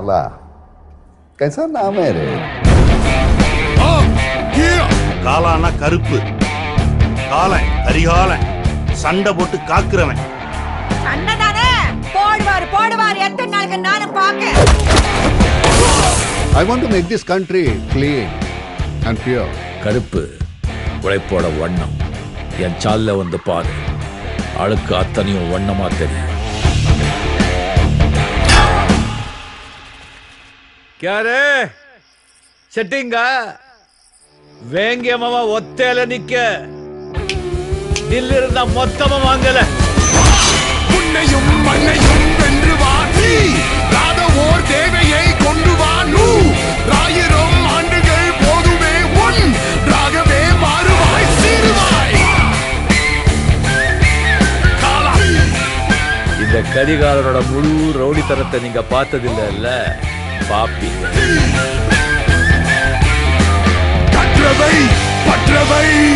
काला कैसा नाम है रे காலானா கருப்பு காலன் கரிகாலன் சண்டை போட்டு காக்குறவன் சண்டைதானே போடுவாரு போடுவாரு எத்தனை நாளுக்கு நானும் பாக்க I want to make this country clean and pure. கருப்பு உழைப்போட வண்ணம் என் சால்ல வந்து பாரு அழுக்கு அத்தனையும் வண்ணமா தெரியும் ಕ್ಯಾರೇ ಸೆಟ್ಟಿಂಗ வேங்கியமாவா ஒத்தையில நிக்க நில்லிருந்த மொத்தமா வாங்கல உன்னையும் மண்ணையும் வென்று வாசி ராத ஓர் தேவையை கொண்டு வா நூ ஆயிரம் ஆண்டுகள் போதுமே உன் ராகவே மாறுவாய் சீருவாய் காலா இந்த கரிகாலனோட முழு ரவுடித்தனத்தை நீங்க பார்த்ததில்ல பாப்பீங்க கற்றவை பற்றவை